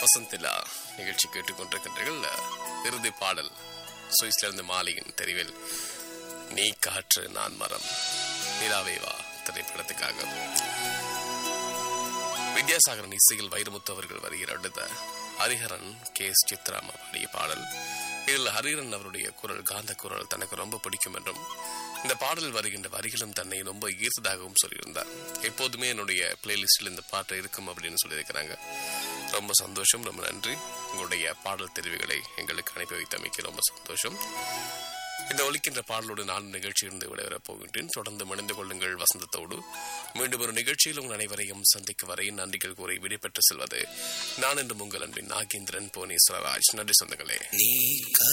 வசந்திலா நிகழ்ச்சி கேட்டுக்கொண்டிருக்கின்றீர்கள் இறுதி பாடல் சுவிஸ்லிருந்து மாலியின் தெரிவில் நீ காற்று நான் மரம் நிலாவே வா திரைப்படத்துக்காக வித்யாசாகரன் இசையில் வைரமுத்து அவர்கள் வருகிற அடுத்த ஹரிஹரன் கே எஸ் சித்ராமா பாடிய பாடல் இதில் ஹரிஹரன் அவருடைய குரல் காந்த குரல் தனக்கு ரொம்ப பிடிக்கும் என்றும் இந்த பாடல் வருகின்ற வரிகளும் தன்னை ரொம்ப ஈர்த்ததாகவும் சொல்லியிருந்தார் எப்போதுமே என்னுடைய பிளேலிஸ்டில் இந்த பாட்டு இருக்கும் அப்படின்னு சொல்லியிருக்கிறாங்க ரொம்ப சந்தோஷம் ரொம்ப நன்றி உங்களுடைய பாடல் தெரிவுகளை எங்களுக்கு அனுப்பி வைத்தமைக்கு ரொம்ப சந்தோஷம் இந்த ஒலிக்கின்ற பாடலோடு நான் நிகழ்ச்சியிலிருந்து விடைபெறப் போகின்றேன் தொடர்ந்து மணிந்து கொள்ளுங்கள் வசந்தத்தோடு மீண்டும் ஒரு நிகழ்ச்சியில் உங்கள் அனைவரையும் சந்திக்கும் வரை நன்றிகள் கூறி விடைபெற்று செல்வது நான் என்று உங்கள் அன்பின் நாகேந்திரன் புவனேஸ்வரராஜ் நன்றி சொந்தங்களே நீ